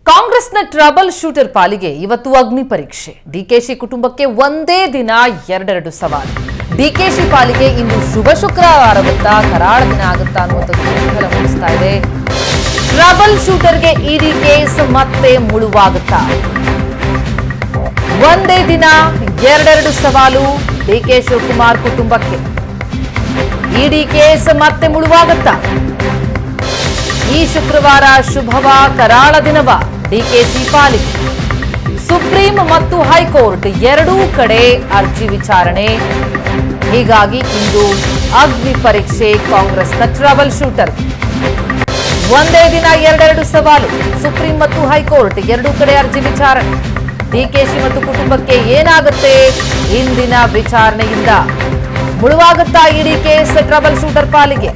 ಕಾಂಗ್ರೆಸ್ನ trouble shooter ಪಾಲಿಗೆ ಇವತ್ತು ಅಗ್ನಿ ಪರೀಕ್ಷೆ ಡಿಕೆಶಿ ಕುಟುಂಬಕ್ಕೆ ಒಂದೇ ದಿನ ಎರಡೆರಡು ಸವಾಲು ಡಿಕೆಶಿ ಪಾಲಿಗೆ ಇಂದು ಶುಭ ಶುಕ್ರವಾರವತ್ತಾ ಕರಾಳ ದಿನ ಆಗುತ್ತಾ ಅನ್ನುವಂಥದ್ದು ಕುತೂಹಲ ಮೂಡಿಸ್ತಾ ಇದೆ ಟ್ರಬಲ್ ಶೂಟರ್ಗೆ ಇಡಿ ಕೇಸ್ ಮತ್ತೆ ಮುಳುವಾಗುತ್ತಾ ಒಂದೇ ದಿನ ಎರಡೆರಡು ಸವಾಲು ಡಿಕೆ ಶಿವಕುಮಾರ್ ಕುಟುಂಬಕ್ಕೆ ಇಡಿ ಕೇಸ್ ಮತ್ತೆ ಮುಳುವಾಗುತ್ತಾ ಈ ಶುಕ್ರವಾರ ಶುಭವ ಕರಾಳ ದಿನವ ಡಿಕೆಶಿ ಪಾಲಿಗೆ ಸುಪ್ರೀಂ ಮತ್ತು ಹೈಕೋರ್ಟ್ ಎರಡೂ ಕಡೆ ಅರ್ಜಿ ವಿಚಾರಣೆ ಹೀಗಾಗಿ ಇಂದು ಅಗ್ನಿ ಪರೀಕ್ಷೆ ಕಾಂಗ್ರೆಸ್ನ ಟ್ರಬಲ್ ಶೂಟರ್ ಒಂದೇ ದಿನ ಎರಡೆರಡು ಸವಾಲು ಸುಪ್ರೀಂ ಮತ್ತು ಹೈಕೋರ್ಟ್ ಎರಡೂ ಕಡೆ ಅರ್ಜಿ ವಿಚಾರಣೆ ಡಿಕೆಶಿ ಮತ್ತು ಕುಟುಂಬಕ್ಕೆ ಏನಾಗುತ್ತೆ ಇಂದಿನ ವಿಚಾರಣೆಯಿಂದ ಮುಳುವಾಗುತ್ತಾ ಇಡೀ ಕೇಸ್ ಟ್ರಬಲ್ ಶೂಟರ್ ಪಾಲಿಗೆ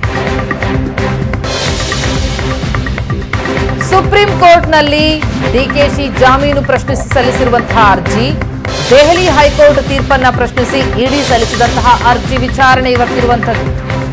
ಸುಪ್ರೀಂ ಕೋರ್ಟ್ನಲ್ಲಿ ಡಿಕೆಶಿ ಜಾಮೀನು ಪ್ರಶ್ನಿಸಿ ಸಲ್ಲಿಸಿರುವಂತಹ ಅರ್ಜಿ ದೆಹಲಿ ಹೈಕೋರ್ಟ್ ತೀರ್ಪನ್ನ ಪ್ರಶ್ನಿಸಿ ಇಡಿ ಸಲ್ಲಿಸಿದಂತಹ ಅರ್ಜಿ ವಿಚಾರಣೆ ಇವತ್ತಿರುವಂಥದ್ದು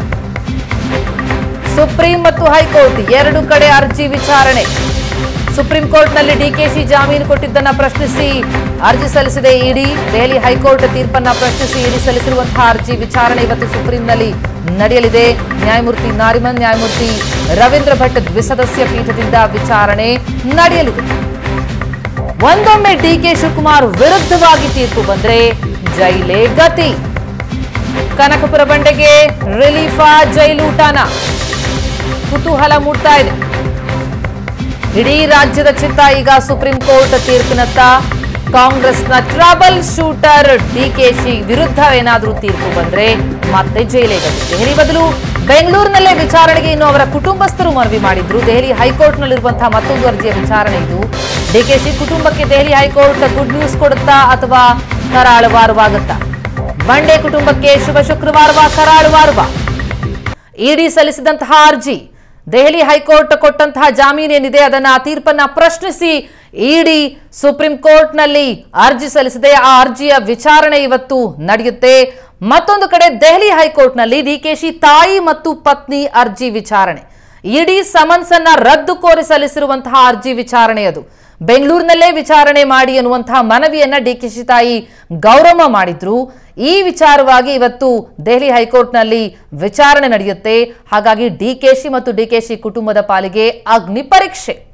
ಸುಪ್ರೀಂ ಮತ್ತು ಹೈಕೋರ್ಟ್ ಎರಡು ಕಡೆ ಅರ್ಜಿ ವಿಚಾರಣೆ ಸುಪ್ರೀಂ ಕೋರ್ಟ್ನಲ್ಲಿ ಡಿಕೆಶಿ ಜಾಮೀನು ಕೊಟ್ಟಿದ್ದನ್ನ ಪ್ರಶ್ನಿಸಿ ಅರ್ಜಿ ಸಲ್ಲಿಸಿದೆ ಇಡಿ ದೆಹಲಿ ಹೈಕೋರ್ಟ್ ತೀರ್ಪನ್ನ ಪ್ರಶ್ನಿಸಿ ಇಡಿ ಸಲ್ಲಿಸಿರುವಂತಹ ಅರ್ಜಿ ವಿಚಾರಣೆ ಇವತ್ತು ಸುಪ್ರೀಂನಲ್ಲಿ ನಡೆಯಲಿದೆ ನ್ಯಾಯಮೂರ್ತಿ ನಾರಿಮನ್ ನ್ಯಾಯಮೂರ್ತಿ ರವೀಂದ್ರ ಭಟ್ ದ್ವಿಸದಸ್ಯ ಪೀಠದಿಂದ ವಿಚಾರಣೆ ನಡೆಯಲಿದೆ ಒಂದೊಮ್ಮೆ ಡಿಕೆ ಶಿವಕುಮಾರ್ ವಿರುದ್ಧವಾಗಿ ತೀರ್ಪು ಬಂದ್ರೆ ಜೈಲೇ ಗತಿ ಕನಕಪುರ ಬಂಡೆಗೆ ರಿಲೀಫಾ ಜೈಲೂಟಾನ ಕುತೂಹಲ ಮೂಡ್ತಾ ಇದೆ ಇಡೀ ರಾಜ್ಯದ ಚಿತ್ತ ಈಗ ಸುಪ್ರೀಂ ಕೋರ್ಟ್ ತೀರ್ಪಿನತ್ತ ಕಾಂಗ್ರೆಸ್ನ ಟ್ರಬಲ್ ಶೂಟರ್ ಡಿಕೆಶಿ ವಿರುದ್ಧ ಏನಾದರೂ ತೀರ್ಪು ಬಂದ್ರೆ ಮತ್ತೆ ಜೈಲಿಗೆ ದೆಹಲಿ ಬದಲು ಬೆಂಗಳೂರಿನಲ್ಲೇ ವಿಚಾರಣೆಗೆ ಇನ್ನು ಅವರ ಕುಟುಂಬಸ್ಥರು ಮನವಿ ಮಾಡಿದ್ರು ದೆಹಲಿ ಹೈಕೋರ್ಟ್ನಲ್ಲಿರುವಂತಹ ಮತ್ತೊಂದು ಅರ್ಜಿಯ ವಿಚಾರಣೆ ಇದು ಡಿಕೆಶಿ ಕುಟುಂಬಕ್ಕೆ ದೆಹಲಿ ಹೈಕೋರ್ಟ್ ಗುಡ್ ನ್ಯೂಸ್ ಕೊಡುತ್ತಾ ಅಥವಾ ಕರಾಳವಾರವಾಗುತ್ತಾ ಬಂಡೆ ಕುಟುಂಬಕ್ಕೆ ಶುಭ ಶುಕ್ರವಾರವ ಕರಾಳವಾರವ ಇಡಿ ಸಲ್ಲಿಸಿದಂತಹ ಅರ್ಜಿ ದೆಹಲಿ ಹೈಕೋರ್ಟ್ ಕೊಟ್ಟಂತಹ ಜಾಮೀನು ಏನಿದೆ ಅದನ್ನ ಆ ತೀರ್ಪನ್ನ ಪ್ರಶ್ನಿಸಿ ಇಡಿ ಸುಪ್ರೀಂ ಕೋರ್ಟ್ನಲ್ಲಿ ಅರ್ಜಿ ಸಲ್ಲಿಸಿದೆ ಆ ಅರ್ಜಿಯ ವಿಚಾರಣೆ ಇವತ್ತು ನಡೆಯುತ್ತೆ ಮತ್ತೊಂದು ಕಡೆ ದೆಹಲಿ ಹೈಕೋರ್ಟ್ನಲ್ಲಿ ಡಿಕೆಶಿ ತಾಯಿ ಮತ್ತು ಪತ್ನಿ ಅರ್ಜಿ ವಿಚಾರಣೆ ಇಡಿ ಸಮನ್ಸ್ ಅನ್ನ ರದ್ದು ಕೋರಿ ಸಲ್ಲಿಸಿರುವಂತಹ ಅರ್ಜಿ ವಿಚಾರಣೆ ಅದು ಬೆಂಗಳೂರಿನಲ್ಲೇ ವಿಚಾರಣೆ ಮಾಡಿ ಅನ್ನುವಂತಹ ಮನವಿಯನ್ನ ಡಿಕೆಶಿ ತಾಯಿ ಗೌರವ ಮಾಡಿದ್ರು ಈ ವಿಚಾರವಾಗಿ ಇವತ್ತು ದೆಹಲಿ ಹೈಕೋರ್ಟ್ನಲ್ಲಿ ವಿಚಾರಣೆ ನಡೆಯುತ್ತೆ ಹಾಗಾಗಿ ಡಿಕೆಶಿ ಮತ್ತು ಡಿಕೆಶಿ ಕುಟುಂಬದ ಪಾಲಿಗೆ ಅಗ್ನಿ ಪರೀಕ್ಷೆ